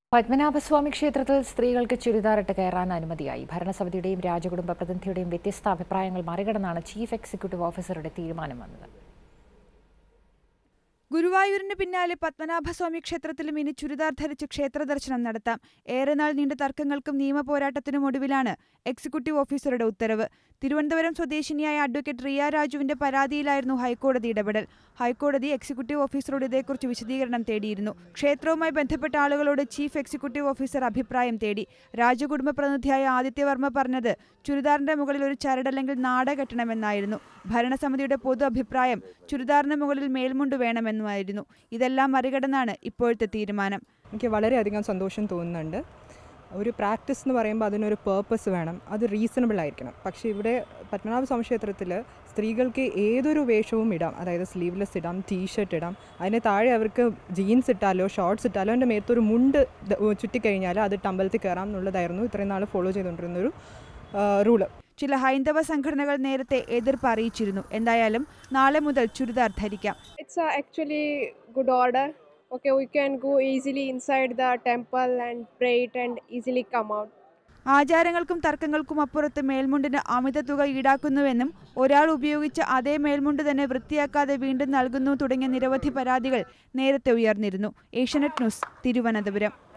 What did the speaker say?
പത്മനാഭസ്വാമി ക്ഷേത്രത്തിൽ സ്ത്രീകൾക്ക് ചുരിദാറിട്ട് കയറാൻ അനുമതിയായി ഭരണസമിതിയുടെയും രാജകുടുംബ പ്രതിനിധിയുടെയും വ്യത്യസ്ത അഭിപ്രായങ്ങൾ മറികടന്നാണ് ചീഫ് എക്സിക്യൂട്ടീവ് ഓഫീസറുടെ തീരുമാനം വന്നത് ഗുരുവായൂരിന് പിന്നാലെ പത്മനാഭസ്വാമി ക്ഷേത്രത്തിലും ഇനി ചുരിദാർ ധരിച്ച് ക്ഷേത്ര ദർശനം നടത്താം ഏറെ നാൾ നീണ്ട തർക്കങ്ങൾക്കും നിയമ പോരാട്ടത്തിനും ഒടുവിലാണ് എക്സിക്യൂട്ടീവ് ഓഫീസറുടെ ഉത്തരവ് തിരുവനന്തപുരം സ്വദേശിനിയായ അഡ്വക്കേറ്റ് റിയ രാജുവിന്റെ പരാതിയിലായിരുന്നു ഹൈക്കോടതി ഇടപെടൽ ഹൈക്കോടതി എക്സിക്യൂട്ടീവ് ഓഫീസറോട് ഇതേക്കുറിച്ച് വിശദീകരണം തേടിയിരുന്നു ക്ഷേത്രവുമായി ബന്ധപ്പെട്ട ആളുകളോട് ചീഫ് എക്സിക്യൂട്ടീവ് ഓഫീസർ അഭിപ്രായം തേടി രാജകുടുംബ പ്രതിനിധിയായ ആദിത്യവർമ്മ പറഞ്ഞത് ചുരിദാറിന്റെ മുകളിൽ ഒരു ചരടല്ലെങ്കിൽ നാട കെട്ടണമെന്നായിരുന്നു ഭരണസമിതിയുടെ പൊതു അഭിപ്രായം ചുരിദാറിന് മുകളിൽ മേൽമുണ്ട് വേണമെന്നുമായിരുന്നു ഇതെല്ലാം മറികടന്നാണ് ഇപ്പോഴത്തെ തീരുമാനം എനിക്ക് വളരെയധികം സന്തോഷം തോന്നുന്നുണ്ട് ഒരു പ്രാക്ടീസ് എന്ന് പറയുമ്പോൾ അതിനൊരു പേർപ്പസ് വേണം അത് റീസണബിൾ ആയിരിക്കണം പക്ഷേ ഇവിടെ പത്മനാഭ സ്വാമി ക്ഷേത്രത്തിൽ സ്ത്രീകൾക്ക് ഏതൊരു വേഷവും ഇടാം അതായത് സ്ലീവ്ലെസ് ഇടാം ടീഷർട്ട് ഇടാം അതിന് താഴെ അവർക്ക് ജീൻസ് ഇട്ടാലോ ഷോർട്സ് ഇട്ടാലോ എൻ്റെ മേത്തൊരു മുണ്ട് ദ- ചുറ്റിക്കഴിഞ്ഞാൽ അത് ടമ്പലത്തിൽ കയറാം എന്നുള്ളതായിരുന്നു ഇത്രയും നാൾ ഫോളോ ചെയ്തുകൊണ്ടിരുന്നൊരു റൂള് ചില ഹൈന്ദവ സംഘടനകൾ നേരത്തെ എതിർപ്പ് അറിയിച്ചിരുന്നു എന്തായാലും നാളെ മുതൽ churidar ധരിക്കാം It's a actually good order. Okay, we can go easily inside the temple and pray it and easily come out. ആചാരങ്ങൾക്കും തർക്കങ്ങൾക്കും അപ്പുറത്ത് മേൽമുണ്ടിന് അമിത തുക ഈടാക്കുന്നുവെന്നും ഒരാൾ ഉപയോഗിച്ച അതേ മേൽമുണ്ട് തന്നെ വൃത്തിയാക്കാതെ വീണ്ടും നൽകുന്നു തുടങ്ങിയ നിരവധി പരാതികൾ നേരത്തെ ഉയർന്നിരുന്നു ഏഷ്യനെറ്റ് ന്യൂസ് തിരുവനന്തപുരം